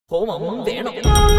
ഹോമം വേണം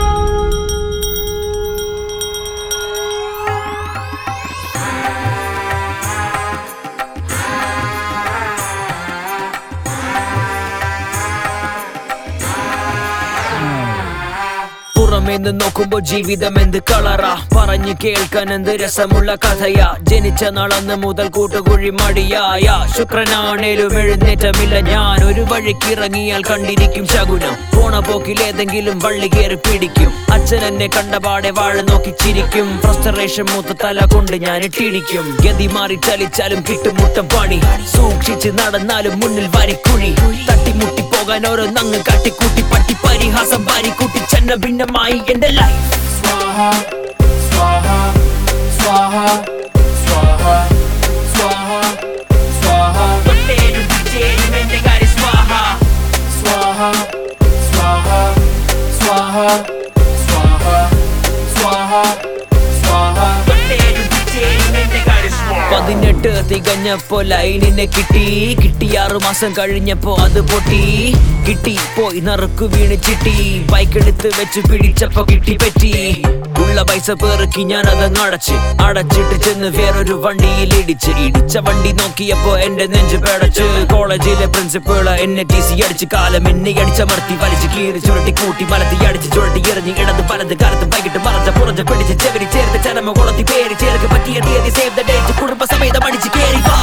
പുറമേന്ന് നോക്കുമ്പോ ജീവിതം എന്ത് കളറാ പറഞ്ഞു കേൾക്കാൻ എന്ത് രസമുള്ള കഥയാ ജനിച്ച നാളന്ന് മുതൽ കൂട്ടുകുഴി മടിയായ ശുക്രനാണേലും എഴുന്നേറ്റമില്ല ഞാൻ ഒരു വഴിക്ക് ഇറങ്ങിയാൽ കണ്ടിരിക്കും ശകുനം പോണ പോക്കിൽ ഏതെങ്കിലും വള്ളി കയറി പിടിക്കും അച്ഛൻ എന്നെ കണ്ടപാടെ വാഴ നോക്കി ചിരിക്കും ഫ്രസ്ട്രേഷൻ മൂത്ത തല കൊണ്ട് ഞാൻ ഇട്ടിടിക്കും ഗതി മാറി ചലിച്ചാലും കിട്ടുമുട്ടം പണി സൂക്ഷിച്ച് നടന്നാലും മുന്നിൽ വരിക്കുഴി തട്ടിമുട്ടി പോകാൻ ഓരോ നങ്ങ് കാട്ടിക്കൂട്ടി പട്ടി പരിഹാസം വാരിക്കൂട്ടി ചെന്ന ഭിന്നമായി എന്റെ life Swaha, swaha, swaha, swaha, swaha, swaha, തൊട്ടേനും പിടിച്ചേനും എന്റെ കാര്യം സ്വാഹ swaha, swaha, swaha, swaha, swaha, swaha. തൊട്ടേനും പിടിച്ചേനും എന്റെ കാര്യം സ്വാഹ പതിനെട്ട് തികഞ്ഞപ്പോ ലൈനിനെ കിട്ടി കിട്ടി ആറു മാസം കഴിഞ്ഞപ്പോ അത് പൊട്ടി കിട്ടി പോയി നറുക്കു വീണ് ചിട്ടി ബൈക്ക് എടുത്ത് വെച്ച് പിടിച്ചപ്പോ കിട്ടി പറ്റി ഉള്ള പൈസ പേറുക്കി ഞാൻ അതങ്ങ് അടച്ച് അടച്ചിട്ട് ചെന്ന് വേറൊരു വണ്ടിയിൽ ഇടിച്ച് ഇടിച്ച വണ്ടി നോക്കിയപ്പോ എന്റെ നെഞ്ച് പേടച്ച് കോളേജിലെ പ്രിൻസിപ്പള് എന്നെ ടി സി അടിച്ച് കാലം എന്നെ അടിച്ചമർത്തി വലിച്ച് കീറി ചുരുട്ടി കൂട്ടി മലത്തി അടിച്ച് ചുരുട്ടി എറിഞ്ഞ് ഇടത് പലത് കാലത്ത് വൈകിട്ട് മറച്ച പുറത്ത് പിടിച്ച് ചെവരി ചേർത്ത് ചരമ കുളത്തി പേര് ചേർക്ക് പറ്റിയ തീയതി സേവ് ദ ഡേറ്റ് കുടുംബ സമേതം അടിച്ച് കേറി വാ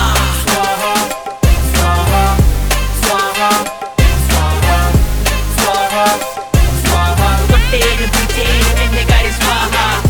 തൊട്ടേനും പിടിച്ചേനും എന്റെ കാര്യം സ്വാഹ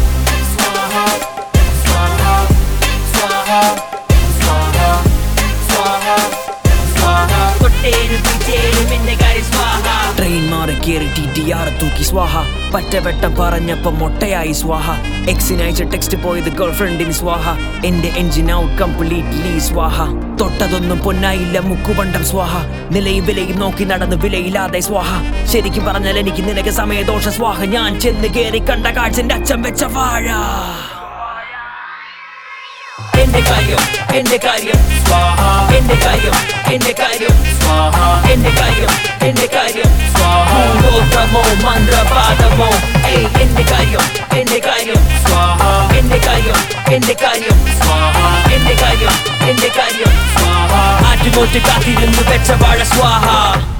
തൊട്ടേനും പിടിച്ചേനും എന്റെ കാര്യം സ്വാഹ ട്രെയിൻ മാറി കേറി ടി ടി ആർ തൂക്കി സ്വാഹ പറ്റവട്ടം പറഞ്ഞപ്പോ മൊട്ടയായി സ്വാഹ എക്സിനയച്ച ടെക്സ്റ്റ് പോയത് ഗേൾ ഫ്രണ്ടിന് സ്വാഹ എന്റെ എൻജിൻ ഔട്ട് കംപ്ലീറ്റ്ലി സ്വാഹ തൊട്ടതൊന്നും പൊന്നായില്ല മുക്കുപണ്ടം സ്വാഹ നിലയും വിലയും നോക്കി നടന്ന് വിലയില്ലാതെ സ്വാഹ ശരിക്കും പറഞ്ഞാൽ എനിക്ക് നിനക്ക് സമയദോഷ സ്വാഹ ഞാൻ ചെന്ന് കേറി കണ്ട കാഴ്ചന്റെ അച്ഛൻ വെച്ച വാഴ എന്റെ കാര്യം എന്റെ കാര്യം എന്റെ കാര്യം എന്റെ കാര്യം എന്റെ കാര്യം എന്റെ കാര്യം ഭൂലോകമോ മന്ത്രപാദമോ ഏയ് എന്റെ കാര്യം എന്റെ കാര്യം എന്റെ കാര്യം എന്റെ കാര്യം എന്റെ കാര്യം എന്റെ കാര്യം ആറ്റുമോട്ട് കാത്തിരുന്ന് വെച്ച വാഴ സ്വാഹ